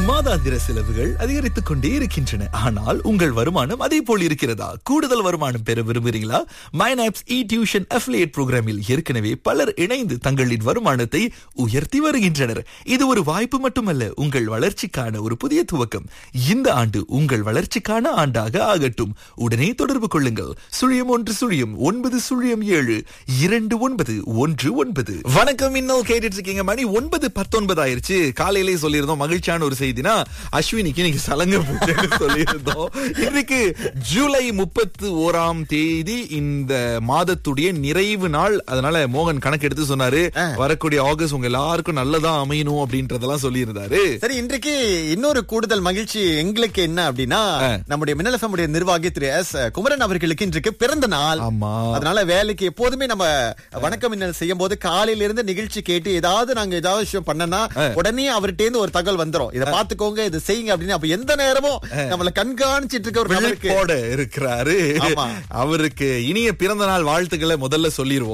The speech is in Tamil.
மாதாந்திர செலவுகள் அதிகரித்துக் கொண்டே இருக்கின்றன ஆனால் உங்கள் வருமானம் அதே போல் இருக்கிறதா கூடுதல் வருமானம் பெற விரும்புகிறீங்களா மைனாப்ஸ் இ டியூஷன் அஃபிலியேட் புரோகிராமில் ஏற்கனவே பலர் இணைந்து தங்களின் வருமானத்தை உயர்த்தி வருகின்றனர் இது ஒரு வாய்ப்பு மட்டுமல்ல உங்கள் வளர்ச்சிக்கான ஒரு புதிய துவக்கம் இந்த ஆண்டு உங்கள் வளர்ச்சிக்கான ஆண்டாக ஆகட்டும் உடனே தொடர்பு கொள்ளுங்கள் சுழியம் ஒன்று சுழியம் ஒன்பது சுழியம் ஏழு இரண்டு ஒன்பது ஒன்று ஒன்பது வணக்கம் இன்னும் கேட்டுட்டு இருக்கீங்க மணி ஒன்பது பத்தொன்பது ஆயிருச்சு காலையிலே சொல்லியிருந்தோம் மகிழ்ச்சியான ஒரு செய்தினா அஸ்வினிக்கு இன்னைக்கு சலங்க பூஜைன்னு சொல்லியிருந்தோம் இன்னைக்கு ஜூலை முப்பத்து ஓராம் தேதி இந்த மாதத்துடைய நிறைவு நாள் அதனால மோகன் கணக்கு எடுத்து சொன்னாரு வரக்கூடிய ஆகஸ்ட் உங்க எல்லாருக்கும் நல்லதா அமையணும் அப்படின்றதெல்லாம் சொல்லியிருந்தாரு சரி இன்றைக்கு இன்னொரு கூடுதல் மகிழ்ச்சி எங்களுக்கு என்ன அப்படின்னா நம்முடைய மின்னலசமுடைய நிர்வாகி திரு எஸ் குமரன் அவர்களுக்கு இன்றைக்கு பிறந்த நாள் ஆமா. அதனால வேலைக்கு எப்போதுமே நம்ம வணக்கம் மின்னல் செய்யும் போது காலையில இருந்து நிகழ்ச்சி கேட்டு ஏதாவது நாங்க ஏதாவது விஷயம் பண்ணனா உடனே அவர்கிட்ட இருந்து ஒரு தகவல் வந்துரும் இத பாத்துக்கோங்க இதை செய்யுங்க அப்படின்னு அப்ப எந்த நேரமும் நம்மள கண்காணிச்சிட்டு இருக்க ஒரு நபருக்கு விழிப்போட இருக்கிறாரு ஆமா. அவருக்கு இனிய பிறந்த நாள் வாழ்த்துக்களை முதல்ல சொல்லிருவோம்